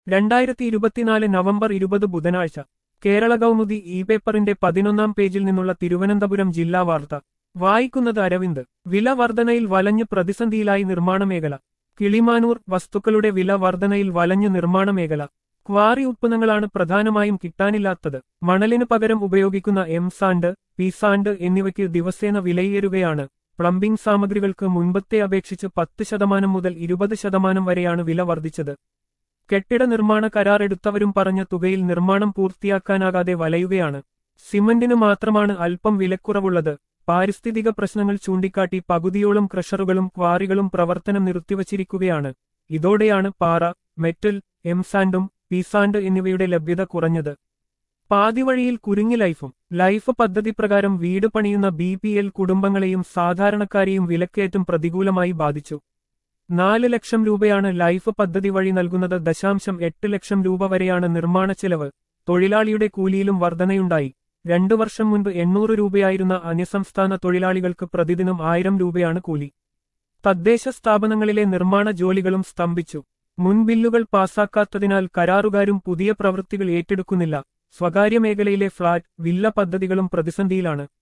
രണ്ടായിരത്തി ഇരുപത്തിനാല് നവംബർ ഇരുപത് ബുധനാഴ്ച കേരള കൗമുദി ഇ പേപ്പറിന്റെ പതിനൊന്നാം പേജിൽ നിന്നുള്ള തിരുവനന്തപുരം ജില്ലാ വാർത്ത വായിക്കുന്നത് അരവിന്ദ് വില വർധനയിൽ വലഞ്ഞ് പ്രതിസന്ധിയിലായി നിർമ്മാണ മേഖല കിളിമാനൂർ വസ്തുക്കളുടെ വില വർധനയിൽ വലഞ്ഞ് നിർമ്മാണ മേഖല ക്വാറി ഉത്പന്നങ്ങളാണ് പ്രധാനമായും കിട്ടാനില്ലാത്തത് മണലിന് പകരം ഉപയോഗിക്കുന്ന എം സാൻഡ് പി സാൻഡ് എന്നിവയ്ക്ക് ദിവസേന വിലയേറുകയാണ് പ്ലംബിംഗ് സാമഗ്രികൾക്ക് മുൻപത്തെ അപേക്ഷിച്ച് പത്ത് ശതമാനം മുതൽ ഇരുപത് ശതമാനം വരെയാണ് വില വർദ്ധിച്ചത് കെട്ടിട നിർമ്മാണ കരാർ എടുത്തവരും പറഞ്ഞ തുകയിൽ നിർമ്മാണം പൂർത്തിയാക്കാനാകാതെ വലയുകയാണ് സിമന്റിന് മാത്രമാണ് അല്പം വിലക്കുറവുള്ളത് പാരിസ്ഥിതിക പ്രശ്നങ്ങൾ ചൂണ്ടിക്കാട്ടി പകുതിയോളം ക്രഷറുകളും ക്വാറികളും പ്രവർത്തനം നിർത്തിവച്ചിരിക്കുകയാണ് ഇതോടെയാണ് പാറ മെറ്റൽ എംസാൻഡും പിസാൻഡ് എന്നിവയുടെ ലഭ്യത കുറഞ്ഞത് പാതിവഴിയിൽ കുരുങ്ങി ലൈഫും ലൈഫ് പദ്ധതി പ്രകാരം വീട് പണിയുന്ന ബി പി എൽ കുടുംബങ്ങളെയും സാധാരണക്കാരെയും വിലക്കയറ്റം പ്രതികൂലമായി ബാധിച്ചു നാല് ലക്ഷം രൂപയാണ് ലൈഫ് പദ്ധതി വഴി നൽകുന്നത് ദശാംശം എട്ട് ലക്ഷം രൂപ വരെയാണ് നിർമ്മാണ ചെലവ് തൊഴിലാളിയുടെ കൂലിയിലും വർധനയുണ്ടായി രണ്ടു വർഷം മുൻപ് എണ്ണൂറ് രൂപയായിരുന്ന അന്യസംസ്ഥാന തൊഴിലാളികൾക്ക് പ്രതിദിനം ആയിരം രൂപയാണ് കൂലി തദ്ദേശ സ്ഥാപനങ്ങളിലെ നിർമ്മാണ ജോലികളും സ്തംഭിച്ചു മുൻ ബില്ലുകൾ പാസാക്കാത്തതിനാൽ കരാറുകാരും പുതിയ പ്രവൃത്തികൾ ഏറ്റെടുക്കുന്നില്ല സ്വകാര്യ മേഖലയിലെ ഫ്ളാറ്റ് വില്ല പദ്ധതികളും പ്രതിസന്ധിയിലാണ്